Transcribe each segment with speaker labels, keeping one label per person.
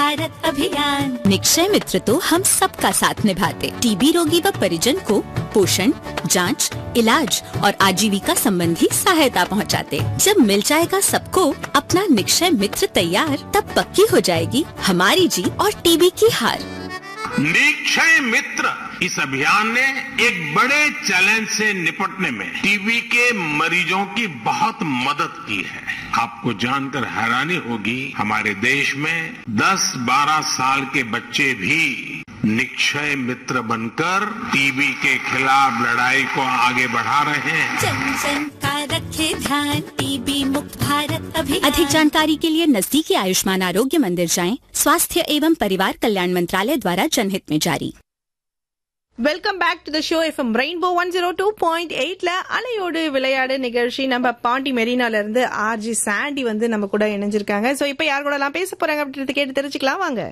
Speaker 1: भारत अभियान निक्षय मित्र तो हम सबका साथ निभाते टीबी रोगी व परिजन को पोषण जांच, इलाज और आजीविका संबंधी सहायता पहुंचाते। जब मिल जाएगा सबको अपना निक्षय मित्र तैयार तब पक्की हो जाएगी हमारी जीत और टीबी की हार
Speaker 2: निक्षय मित्र इस अभियान ने एक बड़े चैलेंज से निपटने में टीबी के मरीजों की बहुत मदद की है आपको जानकर हैरानी होगी हमारे देश में 10-12 साल के बच्चे भी निक्षय मित्र बनकर टीबी के खिलाफ लड़ाई को आगे बढ़ा रहे हैं
Speaker 1: जन जन का रखे ध्यान टीबी मुक्त भारत अभियान अधिक जानकारी के लिए नजदीकी आयुष्मान आरोग्य मंदिर जाएं स्वास्थ्य एवं परिवार कल्याण मंत्रालय द्वारा जनहित में जारी
Speaker 3: welcome back to the show FM Rainbow one zero two point எயிட்ல அலையோடு விளையாடு நிகழ்ச்சி நம்ம பாண்டி மெரினால இருந்து ஆர்ஜி சாண்டி வந்து நம்ம கூட இணைஞ்சிருக்காங்க சோ இப்போ யார் கூட எல்லாம் பேச போறாங்க அப்படின்றத கேட்டு தெரிஞ்சுக்கலாம் வாங்க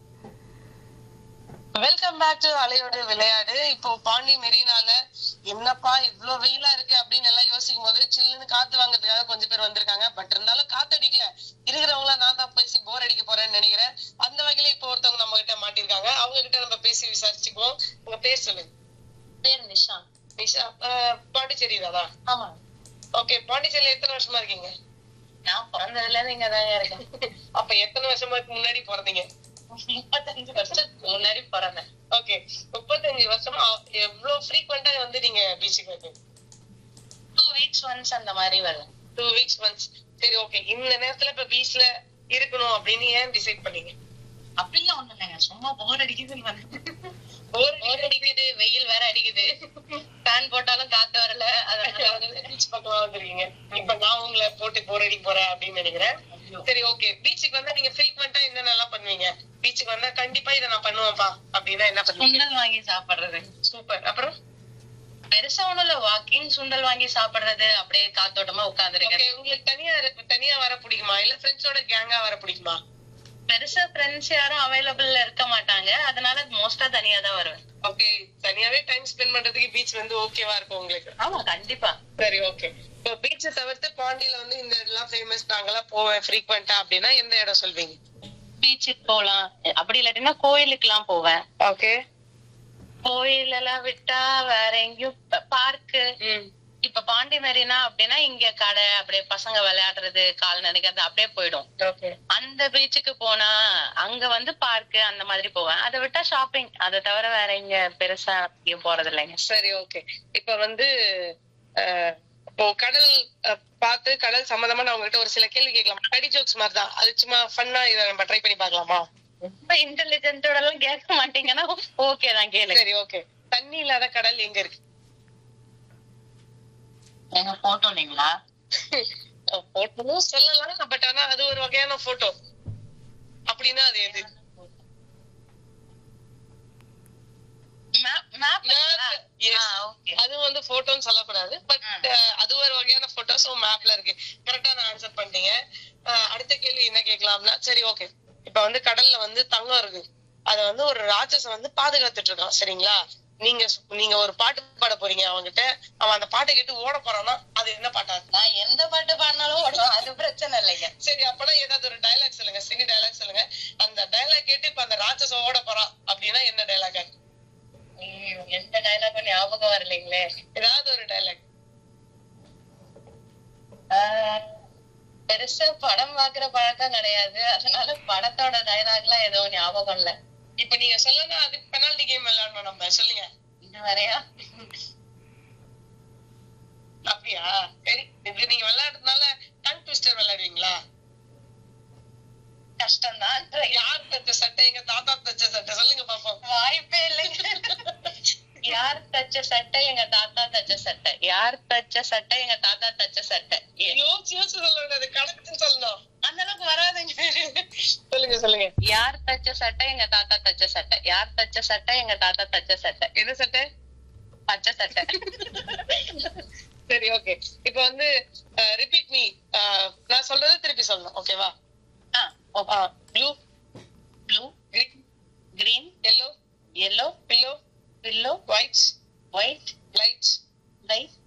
Speaker 4: வெல்கம் பேக் டு அலையோடு விளையாடு இப்போ பாண்டி மெரினால என்னப்பா இவ்ளோ வெயிலா இருக்கு அப்படின்னு எல்லாம் யோசிக்கும் போது சில்லுன்னு காத்து வாங்குறதுக்காக கொஞ்சம் பேர் வந்திருக்காங்க பட் இருந்தாலும் காத்து அடிக்கல இருக்கிறவங்கள நான் தான் பேசி போர் அடிக்க போறேன்னு நினைக்கிறேன் அந்த வகையில இப்போ ஒருத்தவங்க நம்ம கிட்ட மாட்டிருக்காங்க அவங்க கிட்ட நம்ம பேசி விசாரிச்சுக்குவோம் உங்க பேர் சொல்லுங்க
Speaker 5: பேர் நிஷா
Speaker 4: நிஷா அஹ், பாண்டிச்சேரி தானா
Speaker 5: ஆமா
Speaker 4: ஓகே பாண்டிச்சேரியில எத்தனை வருஷமா இருக்கீங்க
Speaker 5: நான் பிறந்ததுல இருந்து இங்க தான் இருக்கேன்
Speaker 4: அப்ப எத்தனை வருஷமாக்கு முன்னாடி பிறந்தீங்க
Speaker 5: முப்பத்தஞ்சு வருஷத்துக்கு முன்னாடி பிறந்தேன்
Speaker 4: ஓகே முப்பத்தஞ்சு வருஷமா எவ்வளவு ஃப்ரீக்வெண்டா வந்து நீங்க பீச்சுக்கு வருவீங்க
Speaker 5: டூ வீக்ஸ் ஒன்ஸ் அந்த மாதிரி வருவேன்
Speaker 4: டூ வீக்ஸ் ஒன்ஸ் சரி ஓகே இந்த நேரத்துல இப்ப பீச்ல இருக்கணும் அப்படின்னு ஏன் டிசைட் பண்ணீங்க
Speaker 5: அப்படிலாம் ஒண்ணும் இல்லைங்க சும்மா போர் அடிக்குதுன்னு வந்தேன்
Speaker 4: போர்
Speaker 5: போர் அடிக்குது வெயில் வேற அடிக்குது ஃபேன் போட்டாலும் காத்து வரல அதனால வந்து
Speaker 4: பீச் பக்கமா வந்திருக்கீங்க இப்ப நான் உங்களை போட்டு போர் அடிக்க போறேன் அப்படின்னு நினைக்கிறேன் சரி ஓகே பீச்சுக்கு வந்தா நீங்க ஃப்ரீக்வெண்டா என்னென்னலாம் பண்ணுவீங்க பீச்சுக்கு வந்தா கண்டிப்பா இதை நான் பண்ணுவேன்ப்பா அப்படின்னா என்ன பண்ணுவீங்க
Speaker 5: சுண்டல் வாங்கி சாப்பிடுறது
Speaker 4: சூப்பர் அப்புறம்
Speaker 5: பெருசா ஒண்ணும் இல்ல வாக்கிங் சுண்டல் வாங்கி சாப்பிடுறது அப்படியே காத்தோட்டமா உட்காந்துருக்கேன்
Speaker 4: ஓகே உங்களுக்கு தனியா இரு- தனியா வர பிடிக்குமா இல்ல ஃப்ரெண்ட்ஸோட கேங்கா வர பிடிக்குமா
Speaker 5: பெருசா ஃப்ரெண்ட்ஸ் யாரும் அவைலபிள் இருக்க மாட்டாங்க அதனால மோஸ்டா தனியா தான் வருவேன்
Speaker 4: ஓகே தனியாவே டைம் ஸ்பெண்ட் பண்றதுக்கு பீச் வந்து ஓகேவா இருக்கும் உங்களுக்கு
Speaker 5: ஆமா கண்டிப்பா
Speaker 4: சரி ஓகே இப்போ பீச்சை தவிர்த்து பாண்டியில வந்து இந்த இதெல்லாம் ஃபேமஸ் நாங்கெல்லாம் போவேன் ஃப்ரீக்வெண்டா அப்படின்னா எந்த இடம் சொல்வீங்க
Speaker 5: பீச்சுக்கு போலாம் அப்படி இல்லாட்டினா கோயிலுக்கு எல்லாம் போவேன்
Speaker 4: ஓகே
Speaker 5: கோயில் எல்லாம் விட்டா வேற எங்கேயும் பார்க்கு இப்ப பாண்டி மெரினா அப்படின்னா இங்க கடை அப்படியே பசங்க விளையாடுறது கால் நினைக்கிறது அப்படியே போயிடும்
Speaker 4: ஓகே
Speaker 5: அந்த பீச்சுக்கு போனா அங்க வந்து பார்க்கு அந்த மாதிரி போவேன் அதை விட்டா ஷாப்பிங் அதை தவிர வேற இங்க பெருசா எங்கேயும் போறது இல்லைங்க
Speaker 4: சரி ஓகே இப்ப வந்து அஹ், இப்போ கடல் அஹ், பார்த்து கடல் சம்பந்தமா நான் உங்ககிட்ட ஒரு சில கேள்வி கேட்கலாம் கடி ஜோக்ஸ் மாதிரி தான் அது சும்மா ஃபன்னா இதை நம்ம ட்ரை பண்ணி பார்க்கலாமா
Speaker 5: ரொம்ப இன்டெலிஜென்ட்டோட எல்லாம் கேட்க மாட்டீங்கன்னா ஓகே தான் கேளுங்க
Speaker 4: சரி ஓகே தண்ணி இல்லாத கடல் எங்க இருக்கு
Speaker 5: எங்க போட்டோ இல்லைங்களா
Speaker 4: போட்டோவும் சொல்லலாம் பட் ஆனா அது ஒரு வகையான போட்டோ அப்படின்னா அது எது
Speaker 5: map map
Speaker 4: Map, yes.
Speaker 5: Okay
Speaker 4: அது வந்து போட்டோன்னு சொல்லக்கூடாது பட் அது ஒரு வகையான போட்டோ சோ மேப்ல இருக்கு கரெக்டா நான் ஆன்சர் பண்ணிட்டீங்க அஹ், அடுத்த கேள்வி என்ன கேட்கலாம்னா சரி ஓகே இப்ப வந்து கடல்ல வந்து தங்கம் இருக்கு அத வந்து ஒரு ராட்சசன் வந்து பாதுகாத்துட்டு இருக்கான் சரிங்களா நீங்க சொ- நீங்க ஒரு பாட்டு பாட போறீங்க அவன்கிட்ட அவன் அந்த பாட்டை கேட்டு ஓட போறான்னா அது என்ன பாட்டா இருக்கும்?
Speaker 5: நான் எந்த பாட்டு பாடினாலும் ஓடுவேன் அது பிரச்சனை இல்லைங்க
Speaker 4: சரி அப்பனா ஏதாவது ஒரு டயலாக் சொல்லுங்க சினி டயலாக் சொல்லுங்க அந்த டயலாக் கேட்டு இப்ப அந்த ராட்சசன் ஓட போறான் அப்படின்னா என்ன டயலாக்
Speaker 5: ஐயோ, எந்த டைலாக்கும் ஞாபகம் வரலைங்களே
Speaker 4: ஏதாவது ஒரு டயலாக்
Speaker 5: ஆஹ், பெருசா படம் பாக்குற பழக்கம் கிடையாது அதனால படத்தோட டைலாக் எல்லாம் எதுவும் ஞாபகம் இல்ல
Speaker 4: இப்ப நீங்க சொல்லணும் அதுக்கு பெனால்டி கேம் விளையாடணும் நம்ம சொல்லுங்க
Speaker 5: இன்னும் வரையா
Speaker 4: அப்படியா சரி இது நீங்க விளையாடுறதுனால டங் ட்விஸ்டர் விளையாடுவீங்களா
Speaker 5: கஷ்டம்தான்
Speaker 4: யார் தச்ச சட்டை எங்க தாத்தா தச்ச சட்டை சொல்லுங்க பாப்போம்
Speaker 5: வாய்ப்பே இல்லைங்க யார் தச்ச சட்டை எங்க தாத்தா தச்ச சட்டை யார் தச்ச சட்டை எங்க தாத்தா தச்ச சட்டை ஏ,
Speaker 4: யோசிச்சு யோசிச்சு சொல்ல கூடாது கணக்கு சொல்லணும்
Speaker 5: அந்த அளவுக்கு வராதுங்க
Speaker 4: சொல்லுங்க சொல்லுங்க
Speaker 5: யார் தச்ச சட்டை எங்க தாத்தா தச்ச சட்டை யார் தச்ச சட்டை எங்க தாத்தா தச்ச சட்டை
Speaker 4: என்ன சட்டை
Speaker 5: பச்சை சட்டை
Speaker 4: சரி ஓகே இப்ப வந்து ரிப்பீட் மீ நான் சொல்றது திருப்பி சொல்லணும் ஓகேவா blue
Speaker 5: blue
Speaker 4: green
Speaker 5: green
Speaker 4: yellow
Speaker 5: yellow
Speaker 4: pillow
Speaker 5: pillow
Speaker 4: white
Speaker 5: white
Speaker 4: light
Speaker 5: light